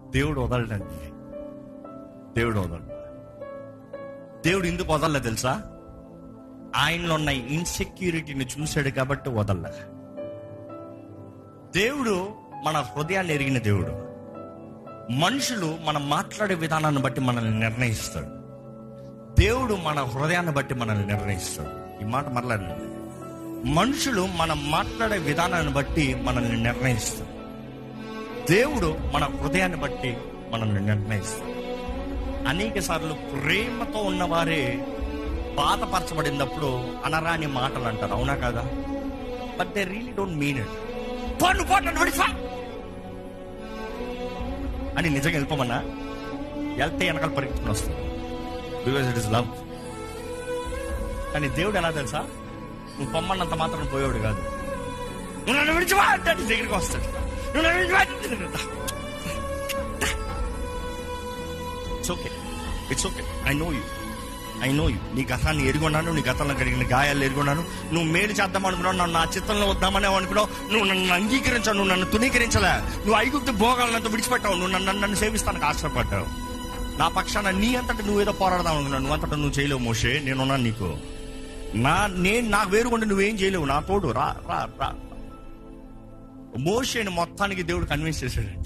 దేవుడు వదలడండి దేవుడు వదలడు దేవుడు ఎందుకు వదలలే తెలుసా ఆయనలో ఉన్న ఇన్సెక్యూరిటీని చూశాడు కాబట్టి వదలలే దేవుడు మన హృదయాన్ని ఎరిగిన దేవుడు మనుషులు మనం మాట్లాడే విధానాన్ని బట్టి మనల్ని నిర్ణయిస్తాడు దేవుడు మన హృదయాన్ని బట్టి మనల్ని నిర్ణయిస్తాడు ఈ మాట మరలండి మనుషులు మనం మాట్లాడే విధానాన్ని బట్టి మనల్ని నిర్ణయిస్తాడు దేవుడు మన హృదయాన్ని బట్టి మనల్ని నిర్ణయిస్తాడు అనేక సార్లు ప్రేమతో ఉన్నవారే బాధపరచబడినప్పుడు అనరాని మాటలు అంటారు అవునా కాదా but they really don't mean it పోను పోను నడిఫా అని నిజంగా వెళ్ళిపోమన్నా వెళ్తే వెనకాల పరిగెత్తుకుని వస్తుంది బికాస్ ఇట్ ఇస్ లవ్ కానీ దేవుడు ఎలా తెలుసా నువ్వు పొమ్మన్నంత మాత్రం పోయేవాడు కాదు నువ్వు నన్ను విడిచివా అంటే నీ దగ్గరికి వస్తాడు నువ్వు నన్ను విడిచివా అంటే నీ దగ్గరికి రా. It's okay it's okay I know you I know you నీ గతాన్ని ఎరుగున్నాను నీ గతంలో కలిగిన గాయాలు ఎరుగున్నాను నువ్వు మేలు చేద్దాం అనుకున్నావు నన్ను నా చిత్తంలో వద్దామని అనుకున్నావు నువ్వు నన్ను అంగీకరించావు నువ్వు నన్ను తునీకరించలే నువ్వు ఐగుప్తు భోగాలంతా విడిచిపెట్టావు నువ్వు నన్ను నన్ను సేవిస్తానికి ఆశపడ్డావు నా పక్షాన నీ అంతటా నువ్వు ఏదో పోరాడదాం అనుకున్నావు నువ్వు అంతటా నువ్వు చేయలేవు మోషే నేనున్నాను నీకు నా నేను నాకు వేరుకుంటే నువ్వేం చేయలేవు నా తోడు రా రా రా మోషేని మొత్తానికి దేవుడు కన్విన్స్ చేశాడు